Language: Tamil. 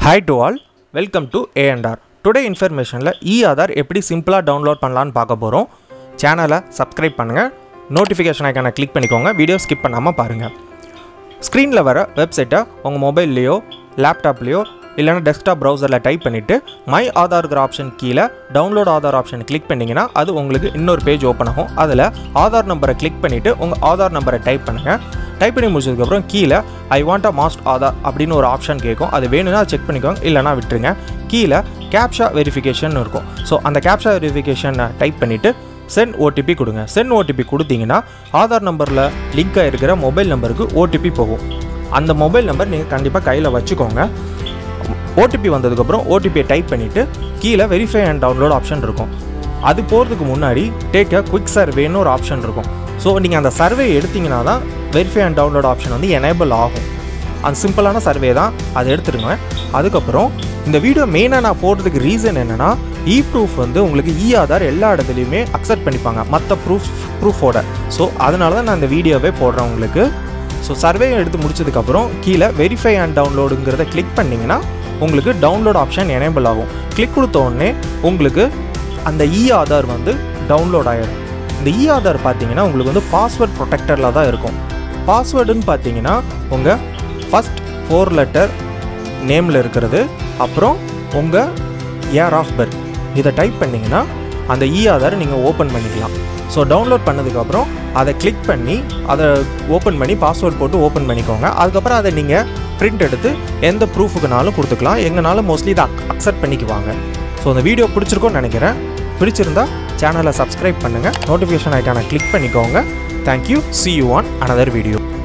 hi to all welcome to ANR today இன்ஃபர்மேஷனில் இ ஆதார் எப்படி சிம்பிளாக டவுன்லோட் பண்ணலான்னு பார்க்க போகிறோம் சேனலை சப்ஸ்கிரைப் பண்ணுங்கள் நோட்டிஃபிகேஷன் ஐக்கானை கிளிக் பண்ணிக்கோங்க வீடியோ ஸ்கிப் பண்ணாமல் பாருங்கள் ஸ்க்ரீனில் வர வெப்சைட்டை உங்கள் மொபைல்லையோ லேப்டாப்லேயோ இல்லைனா டெஸ்க்டாப் ப்ரௌசரில் டைப் பண்ணிவிட்டு மை ஆதார்ங்கிற ஆப்ஷன் கீழே டவுன்லோட் ஆதார் ஆப்ஷன் கிளிக் பண்ணிங்கன்னா அது உங்களுக்கு இன்னொரு பேஜ் ஓப்பன் ஆகும் அதில் ஆதார் நம்பரை கிளிக் பண்ணிவிட்டு உங்கள் ஆதார் நம்பரை டைப் பண்ணுங்கள் டைப் பண்ணி முடிச்சதுக்கப்புறம் கீழே I want a masked Aadhaar அப்படின்னு ஒரு ஆப்ஷன் கேட்கும் அது வேணும்னா செக் பண்ணிக்கோங்க இல்லைனா விட்டுருங்க கீழே கேப்ஷா வெரிஃபிகேஷன் இருக்கும் ஸோ அந்த கேப்ஷா வெரிஃபிகேஷனை டைப் பண்ணிவிட்டு சென்ட் ஓடிபி கொடுங்க சென்ட் ஓடிபி கொடுத்தீங்கன்னா ஆதார் நம்பரில் லிங்க் ஆகிருக்கிற மொபைல் நம்பருக்கு ஓடிபி போகும் அந்த மொபைல் நம்பர் நீங்கள் கண்டிப்பாக கையில் வச்சுக்கோங்க ஓடிபி வந்ததுக்கப்புறம் ஓடிபியை டைப் பண்ணிவிட்டு கீழே வெரிஃபை அண்ட் டவுன்லோட் ஆப்ஷன் இருக்கும் அது போகிறதுக்கு முன்னாடி டேக் அ குவிக் சர்வேன்னு ஒரு ஆப்ஷன் இருக்கும் ஸோ நீங்கள் அந்த சர்வே எடுத்தீங்கன்னா தான் வெரிஃபை அண்ட் டவுன்லோட் ஆப்ஷன் வந்து எனேபிள் ஆகும் அந்த சிம்பிளான சர்வே தான் அதை எடுத்துருங்க அதுக்கப்புறம் இந்த வீடியோ மெயினாக நான் போடுறதுக்கு ரீசன் என்னென்னா இ ப்ரூஃப் வந்து உங்களுக்கு இ ஆதார் எல்லா இடத்துலையுமே அக்செப்ட் பண்ணிப்பாங்க மற்ற ப்ரூஃப் ப்ரூஃபோட ஸோ அதனால தான் நான் இந்த வீடியோவே போடுறேன் உங்களுக்கு ஸோ சர்வே எடுத்து முடிச்சதுக்கப்புறம் கீழே வெரிஃபை அண்ட் டவுன்லோடுங்கிறத கிளிக் பண்ணிங்கன்னா உங்களுக்கு டவுன்லோட் ஆப்ஷன் எனேபிள் ஆகும் கிளிக் கொடுத்த உடனே உங்களுக்கு அந்த இ ஆதார் வந்து டவுன்லோட் ஆகிடும் இந்த இ ஆதார் பார்த்தீங்கன்னா உங்களுக்கு வந்து பாஸ்வேர்ட் ப்ரொடெக்டரில் தான் இருக்கும் பாஸ்வேர்டுன்னு பார்த்தீங்கன்னா உங்கள் ஃபஸ்ட் ஃபோர் லெட்டர் நேமில் இருக்கிறது அப்புறம் உங்கள் இயர் ஆஃப் பர்த் இதை டைப் பண்ணிங்கன்னா அந்த இ ஆதாரை நீங்கள் ஓப்பன் பண்ணிக்கலாம் ஸோ டவுன்லோட் பண்ணதுக்கப்புறம் அதை கிளிக் பண்ணி அதை ஓப்பன் பண்ணி பாஸ்வேர்ட் போட்டு ஓப்பன் பண்ணிக்கோங்க அதுக்கப்புறம் அதை நீங்கள் பிரிண்ட் எடுத்து எந்த ப்ரூஃபுக்குனாலும் கொடுத்துக்கலாம் எங்கனாலும் மோஸ்ட்லி இதை அக்செப்ட் பண்ணிக்குவாங்க ஸோ அந்த வீடியோ பிடிச்சிருக்கோன்னு நினைக்கிறேன் பிடிச்சிருந்தா சேனலை சப்ஸ்கிரைப் பண்ணுங்கள் நோட்டிஃபிகேஷன் ஐக்கானை கிளிக் பண்ணிக்கோங்க thank you see you on another video